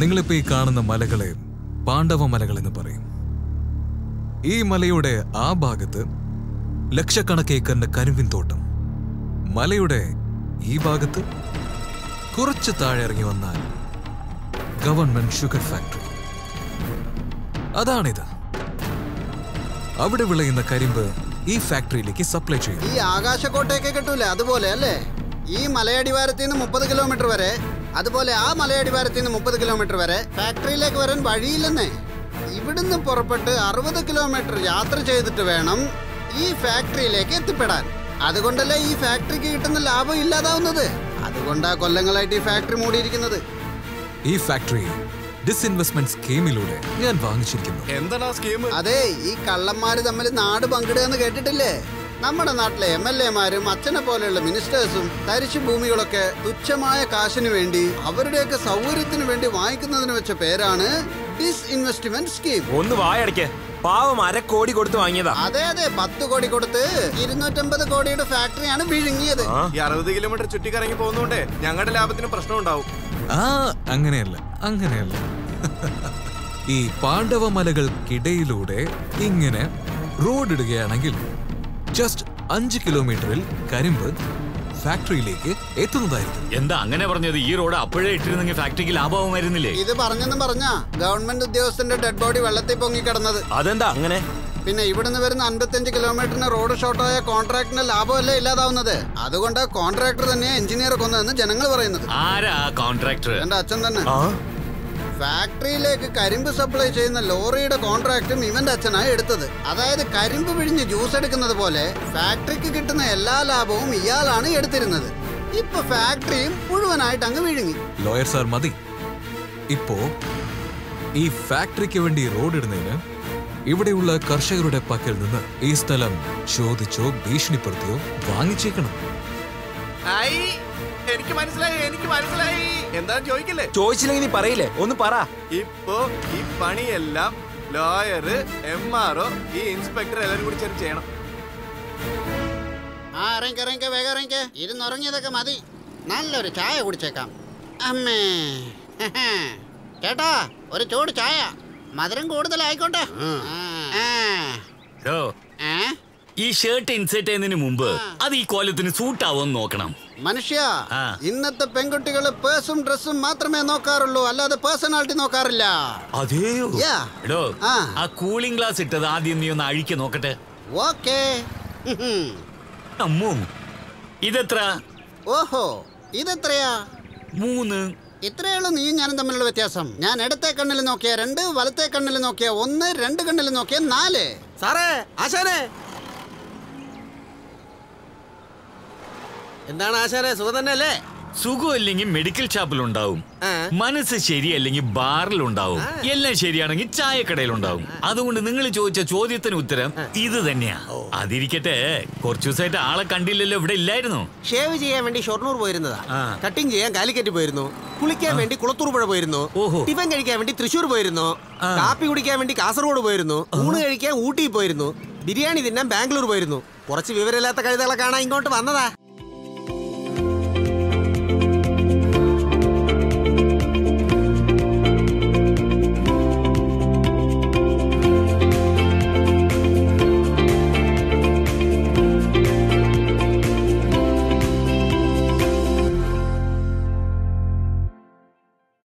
നിങ്ങളിപ്പോ ഈ കാണുന്ന മലകളെ പാണ്ഡവ മലകൾ എന്ന് പറയും ഈ മലയുടെ ആ ഭാഗത്ത് ലക്ഷക്കണക്ക് ഏക്കറിന്റെ കരിമ്പിൻ തോട്ടം മലയുടെ ഈ ഭാഗത്ത് കുറച്ച് താഴെ ഇറങ്ങി വന്നാൽ ഗവൺമെന്റ് ഷുഗർ ഫാക്ടറി അതാണിത് അവിടെ വിളയുന്ന കരിമ്പ് ഈ ഫാക്ടറിയിലേക്ക് സപ്ലൈ ചെയ്യും ഈ ആകാശക്കോട്ടയൊക്കെ കിട്ടൂലേ അതുപോലെ അല്ലേ ഈ മലയടിവാരത്തിൽ നിന്ന് മുപ്പത് കിലോമീറ്റർ വരെ അതുപോലെ ആ മലയടിവാരത്തിൽ നിന്ന് മുപ്പത് കിലോമീറ്റർ വരെ ഫാക്ടറിയിലേക്ക് വരാൻ വഴിയില്ലെന്നേ ഇവിടുന്ന് പുറപ്പെട്ട് അറുപത് കിലോമീറ്റർ യാത്ര ചെയ്തിട്ട് വേണം ഈ ഫാക്ടറിയിലേക്ക് എത്തിപ്പെടാൻ അതുകൊണ്ടല്ലേ ഈ ഫാക്ടറിക്ക് കിട്ടുന്ന ലാഭം ഇല്ലാതാവുന്നത് അതുകൊണ്ടാ കൊല്ലങ്ങളായിട്ട് ഈ ഫാക്ടറി മൂടിയിരിക്കുന്നത് ഈ ഫാക്ടറി ഡിസ്ഇൻവെസ്റ്റ്മെന്റ് സ്കീമിലൂടെ ഞാൻ വാങ്ങിച്ചിരിക്കുന്നു എന്താണ് ആ സ്കീം അതെ ഈ കള്ളന്മാര് തമ്മിൽ നാട് പങ്കിടുക എന്ന് കേട്ടിട്ടില്ലേ നമ്മുടെ നാട്ടിലെ എം എൽ എമാരും അച്ഛനെ പോലെയുള്ള മിനിസ്റ്റേഴ്സും തരിശു ഭൂമികളൊക്കെ തുച്ഛമായ കാശിന് വേണ്ടി അവരുടെയൊക്കെ സൗകര്യത്തിന് വേണ്ടി വാങ്ങിക്കുന്നതിന് വെച്ച പേരാണ് ഡിസ്ഇൻവെസ്റ്റ്മെന്റ് സ്കീം ഒന്ന് വായടയ്ക്ക് പാവം അര കോടി കൊടുത്ത് വാങ്ങിയതാ അതെ അതെ പത്ത് കോടി കൊടുത്ത് ഇരുന്നൂറ്റമ്പത് കോടിയുടെ ഫാക്ടറിയാണ് വിഴുങ്ങിയത് ഈ അറുപത് കിലോമീറ്റർ ചുറ്റിക്കറങ്ങി പോകുന്നോണ്ട് ഞങ്ങളുടെ ലാഭത്തിന് പ്രശ്നം ഉണ്ടാവും ആ അങ്ങനെയല്ല അങ്ങനെയല്ല ഈ പാണ്ഡവ മലകൾക്കിടയിലൂടെ ഇങ്ങനെ റോഡ് ഇടുകയാണെങ്കിൽ ജസ്റ്റ് അഞ്ച് കിലോമീറ്ററിൽ കരിമ്പ് ഫാക്ടറിയിലേക്ക് എത്തുന്നതായിരിക്കും എന്താ അങ്ങനെ പറഞ്ഞത് ഈ റോഡ് അപ്പോഴേ ഇട്ടിരുന്നെങ്കിൽ ഫാക്ടറിക്ക് ലാഭമായിരുന്നില്ലേ ഇത് പറഞ്ഞെന്നും പറഞ്ഞ ഗവൺമെന്റ് ഉദ്യോഗസ്ഥന്റെ ഡെഡ് ബോഡി വെള്ളത്തിൽ പൊങ്ങിക്കിടന്നത് അതെന്താ അങ്ങനെ പിന്നെ ഇവിടുന്ന് വരുന്ന അൻപത്തിയഞ്ച് കിലോമീറ്ററിന് റോഡ് ഷോർട്ടായ കോൺട്രാക്ടിന് ലാഭമല്ലേ ഇല്ലാതാവുന്നത് അതുകൊണ്ട് കോൺട്രാക്ടർ തന്നെ എഞ്ചിനീയർ കൊന്നതെന്ന് ജനങ്ങൾ പറയുന്നത് ആരാ കോൺട്രാക്ടർ എന്റെ അച്ഛൻ തന്നെ ആ ഫാക്ടറിയിലേക്ക് കരിമ്പ് സപ്ലൈ ചെയ്യുന്ന ലോറിയുടെ കോൺട്രാക്റ്റും ഇവന്റെ അച്ഛനായി എടുത്തത് അതായത് കരിമ്പ് പിഴിഞ്ഞ് ജ്യൂസ് എടുക്കുന്നത് പോലെ ഫാക്ടറിക്ക് കിട്ടുന്ന എല്ലാ ലാഭവും ഇയാളാണ് എടുത്തിരുന്നത് ഇപ്പൊ ഫാക്ടറിയും മുഴുവനായിട്ട് അങ്ങ് വിഴുങ്ങി ലോയർ സാർ മതി ഇപ്പോ ഈ ഫാക്ടറിക്ക് വേണ്ടി റോഡ് ഇടുന്നതിന് ഇവിടെയുള്ള കർഷകരുടെ പക്കൽ നിന്ന് ഈ സ്ഥലം ചോദിച്ചോ ഭീഷണിപ്പെടുത്തിയോ വാങ്ങിച്ചേക്കണം ഐ എനിക്ക് മനസ്സിലായി എനിക്ക് മനസ്സിലായി എന്താ ചോദിക്കല്ലേ ചോദിച്ചില്ലെങ്കിൽ നീ പറയില്ലേ ഒന്ന് പറ ഇപ്പോ ഈ പണിയെല്ലാം ലോയറ് എം ആർഒ ഈ ഇൻസ്പെക്ടർ എല്ലാരും കൂടി ചേർന്ന് ചെയ്യണം ആ ഇറങ്ങിക്ക ഇറങ്ങിക്ക വേഗം ഇറങ്ങിക്ക ഇരുന്നുറങ്ങിയതൊക്കെ മതി നല്ലൊരു ചായ കുടിച്ചേക്കാം അമ്മേ ചേട്ടാ ഒരു ചൂട് ചായ മധുരം കൂടുതലായിക്കോട്ടെ ആ. ഡോ, ഏ? ഈ ഷർട്ട് ഇൻസേർട്ട് ചെയ്യുന്നതിന് മുമ്പ് അത് ഈ കോലത്തിന് സൂട്ട് ആവുമെന്ന് നോക്കണം മനുഷ്യ ആ. ഇന്നത്തെ പെൺകുട്ടികൾ പേഴ്സും ഡ്രസ്സും മാത്രമേ നോക്കാറുള്ളൂ അല്ലാതെ പേഴ്സണാലിറ്റി നോക്കാറില്ല അതെയോ യാ എടോ ആ. ആ കൂളിംഗ് ഗ്ലാസ് ഇട്ടത് ആദ്യം നീ ഒന്ന് അഴിക്ക് നോക്കട്ടെ ഓക്കേ അമ്മോ ഇതെത്ര ഓഹോ ഇതെത്രയാ മൂന്ന് ഇത്രയുള്ളൂ നീയും ഞാനും തമ്മിലുള്ള വ്യത്യാസം ഞാൻ ഇടത്തെ കണ്ണിൽ നോക്കിയ രണ്ട് വലത്തെ കണ്ണിൽ നോക്കിയ ഒന്ന് രണ്ട് കണ്ണിൽ നോക്കിയ നാല് സാറേ ആശാനെ എന്താണ് ആശാനെ സുഖം തന്നെ അല്ലേ സുഖമില്ലെങ്കിൽ മെഡിക്കൽ ഷാപ്പിൽ ഉണ്ടാവും ആ. മനസ്സ് ശരിയല്ലെങ്കിൽ ബാറിൽ ഉണ്ടാവും എല്ലാം ശരിയാണെങ്കിൽ ചായക്കടയിൽ ഉണ്ടാവും അതുകൊണ്ട് നിങ്ങൾ ചോദിച്ച ചോദ്യത്തിന് ഉത്തരം ഇത് തന്നെയാ അതിരിക്കട്ടെ കുറച്ചു ദിവസമായിട്ട് ആളെ കണ്ടില്ലല്ലോ ഇവിടെ ഇല്ലായിരുന്നു ഷേവ് ചെയ്യാൻ വേണ്ടി ഷൊർണൂർ പോയിരുന്നതാ ആ. കട്ടിങ് ചെയ്യാൻ കാലിക്കറ്റ് പോയിരുന്നു കുളിക്കാൻ വേണ്ടി കുളത്തൂർ പുഴ പോയിരുന്നു ഓഹോ. ടിഫൻ കഴിക്കാൻ വേണ്ടി തൃശ്ശൂർ പോയിരുന്നു കാപ്പി കുടിക്കാൻ വേണ്ടി കാസർഗോഡ് പോയിരുന്നു ഊണ് കഴിക്കാൻ ഊട്ടി പോയിരുന്നു ബിരിയാണി തിന്നാൻ ബാംഗ്ലൂർ പോയിരുന്നു കുറച്ച് വിവരമില്ലാത്ത കഴുതകളെ കാണാൻ ഇങ്ങോട്ട് വന്നതാ